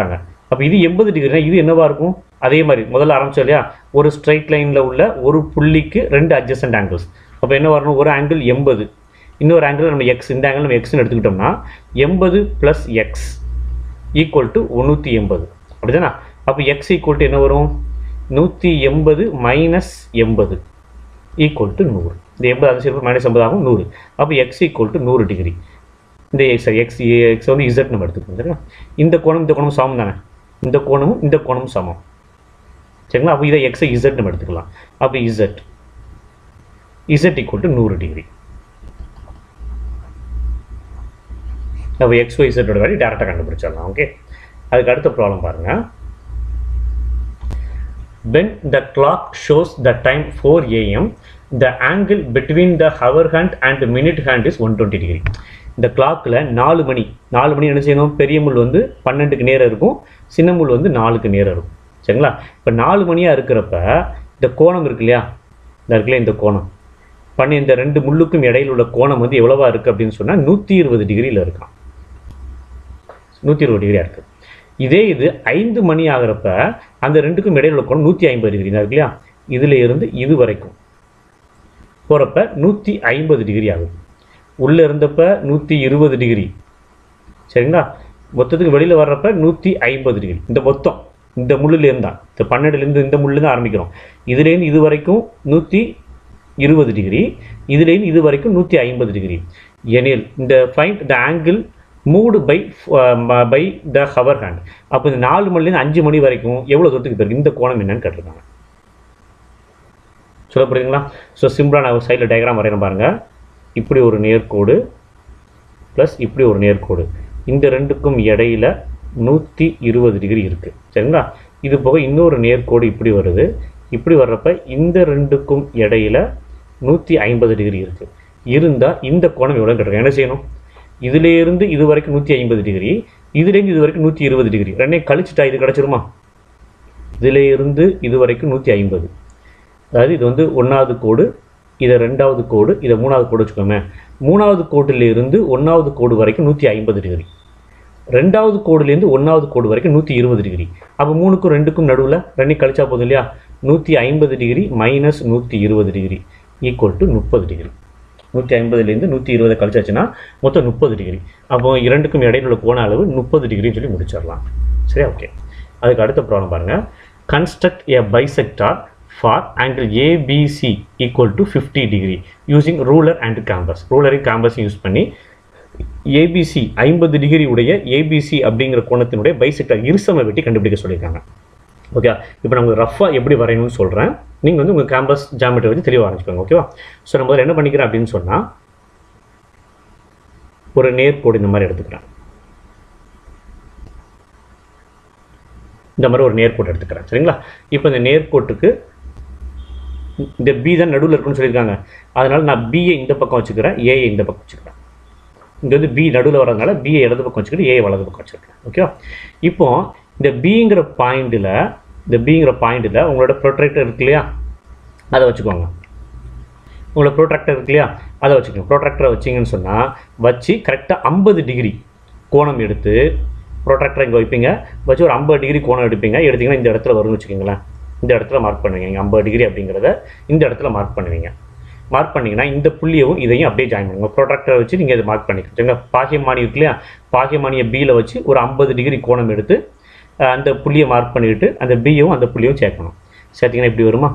A: அப்போ இது எண்பது டிகிரினா இது என்னவா இருக்கும் அதே மாதிரி முதல்ல ஆரம்பிச்சோம் இல்லையா ஒரு ஸ்ட்ரைட் லைனில் உள்ள ஒரு புள்ளிக்கு ரெண்டு அட்ஜஸ்டன்ட் ஆங்கிள்ஸ் அப்போ என்ன வரணும் ஒரு ஆங்கிள் எண்பது இன்னொரு ஆங்கிள் நம்ம எக்ஸ் இந்த ஆங்கிள் நம்ம எக்ஸ்னு எடுத்துக்கிட்டோம்னா எண்பது ப்ளஸ் எக்ஸ் ஈக்குவல் டு நூற்றி எண்பது அப்படிதானே அப்போ எக்ஸ் ஈக்குவல் டு என்ன வரும் நூற்றி எண்பது மைனஸ் எண்பது ஈக்குவல் டு நூறு இந்த எண்பது அது சேர்ப்பு மைனஸ் எண்பது ஆகும் நூறு அப்போ எக்ஸ் ஈக்குவல் டு நூறு டிகிரி இந்த சாரி எக்ஸ் எக்ஸ் வந்து இசட் நம்ம எடுத்துக்கணும் சரிங்களா இந்த கோணம் இந்த கோணம் சமம் தானே இந்த கோணமும் இந்த கோணமும் சமம் சரிங்களா அப்போ இதை எக்ஸை இசட் நம்ம எடுத்துக்கலாம் அப்போ இசட் இசட் ஈக்குவல் டு நூறு டிகிரி அப்போ எக்ஸ் ஒய் இசட்டோட வேல்யூ டேரெக்டாக கண்டுபிடிச்சிடலாம் ஓகே அதுக்கு அடுத்த ப்ராப்ளம் பாருங்கள் when the clock shows the time 4 am the angle between the hour hand and the minute hand is 120 degree இந்த கிளாக்கில் நாலு மணி நாலு மணி என்ன செய்யணும் பெரிய முள் வந்து பன்னெண்டுக்கு நேரம் இருக்கும் சின்ன முள் வந்து நாலுக்கு நேரம் இருக்கும் சரிங்களா இப்போ நாலு மணியாக இருக்கிறப்ப இந்த கோணம் இருக்கு இல்லையா இந்த இருக்குல்ல இந்த கோணம் பண்ணி இந்த ரெண்டு முள்ளுக்கும் இடையில் உள்ள கோணம் வந்து எவ்வளவா இருக்குது அப்படின்னு சொன்னால் நூற்றி இருபது டிகிரியில் இருக்கான் நூற்றி இருபது டிகிரியாக இருக்குது இதே இது ஐந்து மணி ஆகிறப்ப அந்த ரெண்டுக்கும் இடையில உள்ள கோணம் நூற்றி ஐம்பது டிகிரி தான் இருக்கு இல்லையா இதில் இருந்து இது வரைக்கும் போகிறப்ப நூற்றி ஐம்பது டிகிரி ஆகுது உள்ளே இருந்தப்ப நூற்றி இருபது டிகிரி சரிங்களா மொத்தத்துக்கு வெளியில் வர்றப்ப நூற்றி ஐம்பது டிகிரி இந்த மொத்தம் இந்த முள்ளுலேருந்து தான் இந்த பன்னெண்டுலேருந்து இந்த முள்ளு தான் ஆரம்பிக்கிறோம் இதுலேருந்து இது வரைக்கும் நூற்றி இருபது டிகிரி இதுலேருந்து இது வரைக்கும் நூற்றி ஐம்பது டிகிரி எனில் இந்த find the angle moved by by the hour hand அப்போ இந்த நாலு மணிலேருந்து அஞ்சு மணி வரைக்கும் எவ்வளோ தூரத்துக்கு போயிருக்கு இந்த கோணம் என்னன்னு கேட்டிருக்காங்க சொல்ல புரியுதுங்களா ஸோ சிம்பிளாக நான் சைடில் டயக்ராம் வரைகிறேன் பாருங்கள் இப்படி ஒரு நேர்கோடு ப்ளஸ் இப்படி ஒரு நேர்கோடு இந்த ரெண்டுக்கும் இடையில நூற்றி இருபது டிகிரி இருக்குது சரிங்களா இது போக இன்னொரு நேர்கோடு இப்படி வருது இப்படி வர்றப்ப இந்த ரெண்டுக்கும் இடையில நூற்றி ஐம்பது டிகிரி இருக்குது இருந்தால் இந்த கோணம் எவ்வளோ கேட்டிருக்கேன் என்ன செய்யணும் இதுலேருந்து இது வரைக்கும் நூற்றி ஐம்பது டிகிரி இதுலேருந்து இது வரைக்கும் நூற்றி இருபது டிகிரி ரெண்டையும் கழிச்சுட்டா இது கிடச்சிருமா இதில் இருந்து இது வரைக்கும் நூற்றி ஐம்பது அதாவது இது வந்து ஒன்றாவது கோடு இதை ரெண்டாவது கோடு இதை மூணாவது கோடு வச்சுக்கோங்க மூணாவது கோட்டில் இருந்து ஒன்றாவது கோடு வரைக்கும் நூற்றி ஐம்பது டிகிரி ரெண்டாவது கோடுலேருந்து ஒன்றாவது கோடு வரைக்கும் நூற்றி இருபது டிகிரி அப்போ மூணுக்கும் ரெண்டுக்கும் நடுவில் ரெண்டையும் கழிச்சா போதும் இல்லையா நூற்றி ஐம்பது டிகிரி மைனஸ் நூற்றி இருபது டிகிரி ஈக்குவல் டு முப்பது டிகிரி நூற்றி ஐம்பதுலேருந்து நூற்றி இருபதை கழிச்சாச்சுன்னா மொத்தம் முப்பது டிகிரி அப்போ இரண்டுக்கும் இடையில உள்ள கோண அளவு முப்பது டிகிரின்னு சொல்லி முடிச்சிடலாம் சரியா ஓகே அதுக்கு அடுத்த ப்ராப்ளம் பாருங்கள் construct a bisector for angle ABC equal to fifty degree using ruler and compass ரூலரையும் கேம்பஸையும் யூஸ் பண்ணி ஏபிசி ஐம்பது டிகிரி உடைய ஏபிசி அப்படிங்கிற கோணத்தினுடைய பைசெக்டார் இருசம வெட்டி கண்டுபிடிக்க சொல்லியிருக்காங்க ஓகே இப்போ நான் உங்களுக்கு ரஃபாக எப்படி வரையணும்னு சொல்கிறேன் நீங்கள் வந்து உங்கள் கேம்பஸ் ஜாமெட்ரி வச்சு தெளிவாக ஆரம்பிச்சுக்கோங்க ஓகேவா ஸோ நான் முதல்ல என்ன பண்ணிக்கிறேன் அப்படின்னு சொன்னால் ஒரு நேர்கோடு இந்த மாதிரி எடுத்துக்கிறேன் இந்த மாதிரி ஒரு நேர்கோடு எடுத்துக்கிறேன் சரிங்களா இப்போ இந்த நேர்கோட்டுக்கு இந்த பி தான் நடுவில் இருக்குன்னு சொல்லியிருக்காங்க அதனால் நான் பிஏ இந்த பக்கம் வச்சுக்கிறேன் ஏஐ இந்த பக்கம் வச்சுக்கிறேன் இங்கே வந்து பி நடுவில் வரதுனால பிஏ இடது பக்கம் வச்சுக்கிட்டு ஏஐ வலது பக்கம் வச்சுருக்கேன் ஓகேவா இப்போ இந்த பிங்கிற பாயிண்டில் இந்த பிங்கிற பாயிண்டில் உங்களோட ப்ரொட்ராக்டர் இருக்கு இல்லையா அதை வச்சுக்கோங்க உங்களோட ப்ரோட்ராக்டர் இருக்கு இல்லையா அதை வச்சுக்கோங்க ப்ரோட்ராக்டரை வச்சிங்கன்னு சொன்னால் வச்சு கரெக்டாக ஐம்பது டிகிரி கோணம் எடுத்து ப்ரோட்ராக்டரை இங்கே வைப்பீங்க வச்சு ஒரு ஐம்பது டிகிரி கோணம் எடுப்பீங்க எடுத்தீங்கன்னா இந்த இடத்துல வரும்னு வச்சுக்கோங்களேன் இந்த இடத்துல மார்க் பண்ணுவீங்க இங்கே ஐம்பது டிகிரி அப்படிங்கிறத இந்த இடத்துல மார்க் பண்ணுவீங்க மார்க் பண்ணிங்கன்னா இந்த புள்ளியவும் இதையும் அப்படியே ஜாயின் பண்ணுங்க ப்ரோட்ராக்டரை வச்சு நீங்கள் இதை மார்க் பண்ணிக்கோங்க பாகியமானி இருக்கு இல்லையா பாகியமானியை பியில் வச்சு ஒரு ஐம்பது டிகிரி கோணம் எடுத்து அஹ், அந்த புள்ளியை மார்க் பண்ணிவிட்டு அந்த பியவும் அந்த புள்ளியும் சேர்க்கணும் சேர்த்திங்கன்னா இப்படி வருமா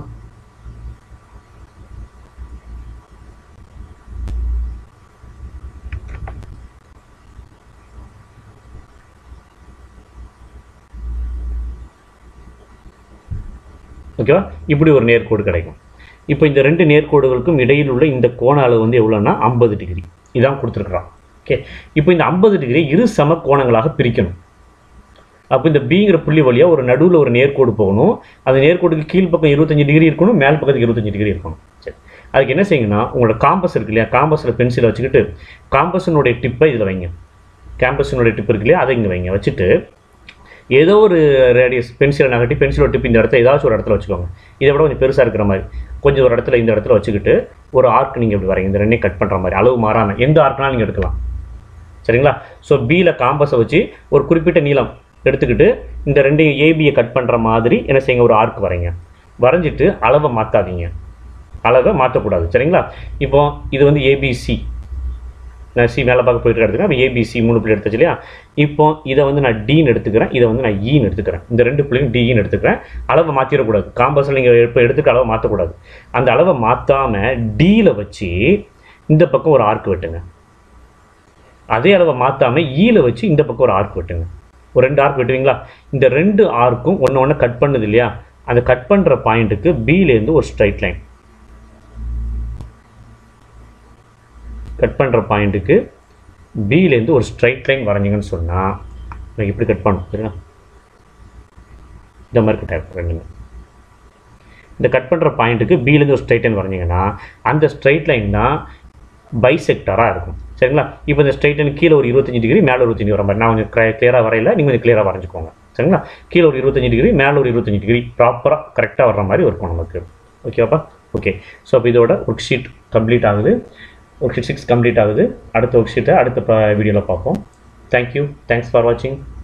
A: ஓகேவா இப்படி ஒரு நேர்கோடு கிடைக்கும் இப்போ இந்த ரெண்டு நேர்கோடுகளுக்கும் இடையில் உள்ள இந்த கோண அளவு வந்து எவ்வளோன்னா ஐம்பது டிகிரி இதான் கொடுத்துருக்குறான் ஓகே இப்போ இந்த ஐம்பது டிகிரி இரு சம கோணங்களாக பிரிக்கணும் அப்போ இந்த பிங்கிற புள்ளி வழியாக ஒரு நடுவில் ஒரு நேர்கோடு போகணும் அந்த நேர்கோடுக்கு கீழ்ப்பக்கம் இருபத்தஞ்சு டிகிரி இருக்கணும் மேல் பக்கத்துக்கு இருபத்தஞ்சு டிகிரி இருக்கணும் சரி அதுக்கு என்ன செய்யுங்கன்னா உங்களோட காம்பஸ் இருக்கு இல்லையா காம்பஸில் பென்சிலை வச்சுக்கிட்டு காம்பஸினுடைய டிப்பை இதில் வைங்க கேம்பஸினுடைய டிப் இருக்கு இல்லையா அதை இங்கே வைங்க வச்சுட்டு ஏதோ ஒரு ரேடியஸ் பென்சிலை நகட்டி பென்சிலோட டிப் இந்த இடத்துல ஏதாச்சும் ஒரு இடத்துல வச்சுக்கோங்க இதை விட கொஞ்சம் பெருசாக இருக்கிற மாதிரி கொஞ்சம் ஒரு இடத்துல இந்த இடத்துல வச்சுக்கிட்டு ஒரு ஆர்க் நீங்கள் இப்படி வரைங்க இந்த ரெண்டையும் கட் பண்ணுற மாதிரி அளவு மாறாமல் எந்த ஆர்க்னாலும் நீங்கள் எடுக்கலாம் சரிங்களா ஸோ பியில் காம்பஸை வச்சு ஒரு குறிப்பிட்ட நீளம் எடுத்துக்கிட்டு இந்த ரெண்டையும் ஏபியை கட் பண்ணுற மாதிரி என்ன செய்யுங்க ஒரு ஆர்க் வரைங்க வரைஞ்சிட்டு அளவை மாற்றாதீங்க அளவை மாற்றக்கூடாது சரிங்களா இப்போ இது வந்து ஏபிசி நான் சி மேலே பார்க்க போயிட்டு எடுத்துக்கிறேன் இப்போ ஏபிசி மூணு புள்ளி எடுத்துச்சு இல்லையா இப்போ இதை வந்து நான் டீன்னு எடுத்துக்கிறேன் இதை வந்து நான் ஈன்னு எடுத்துக்கிறேன் இந்த ரெண்டு புள்ளியும் டின்னு எடுத்துக்கிறேன் அளவை மாற்றிடக்கூடாது காம்பஸில் நீங்கள் இப்போ எடுத்துக்க அளவை மாற்றக்கூடாது அந்த அளவை மாற்றாமல் டியில் வச்சு இந்த பக்கம் ஒரு ஆர்க் வெட்டுங்க அதே அளவை மாற்றாமல் ஈல வச்சு இந்த பக்கம் ஒரு ஆர்க் வெட்டுங்க ஒரு ரெண்டு ஆர்க் வெட்டுவீங்களா இந்த ரெண்டு ஆர்க்கும் ஒன்று ஒன்று கட் பண்ணுது இல்லையா அந்த கட் பண்ணுற பாயிண்ட்டுக்கு பியிலேருந்து ஒரு ஸ்ட்ரைட் லைன் கட் பண்ணுற பாயிண்ட்டுக்கு பியிலேருந்து ஒரு ஸ்ட்ரைட் லைன் வரைஞ்சிங்கன்னு சொன்னால் நான் இப்படி கட் பண்ணணும் சரிங்களா இந்த மாதிரி கட் ஆகிருக்கும் ரெண்டுமே இந்த கட் பண்ணுற பாயிண்ட்டுக்கு பியிலேருந்து ஒரு ஸ்ட்ரைட் லைன் வரைஞ்சிங்கன்னா அந்த ஸ்ட்ரைட் லைன் தான் பைசெக்டராக இருக்கும் சரிங்களா இப்போ இந்த ஸ்ட்ரைட் லைன் கீழே ஒரு இருபத்தஞ்சு டிகிரி மேலே ஒரு இருபத்தஞ்சு வர மாதிரி நான் கொஞ்சம் கிளியராக வரையில நீங்கள் கொஞ்சம் கிளியராக வரைஞ்சிக்கோங்க சரிங்களா கீழே ஒரு இருபத்தஞ்சு டிகிரி மேலே ஒரு இருபத்தஞ்சு டிகிரி ப்ராப்பராக கரெக்டாக வர்ற மாதிரி இருக்கும் நமக்கு ஓகேவாப்பா ஓகே ஸோ அப்போ இதோட ஒர்க் ஷீட் கம்ப்ளீட் ஆகுது ஒர்க் ஷீட் சிக்ஸ் கம்ப்ளீட் ஆகுது அடுத்த ஒர்க் ஷீட்டை அடுத்த வீடியோவில் பார்ப்போம் தேங்க்யூ தேங்க்ஸ் ஃபார் வாட்சிங்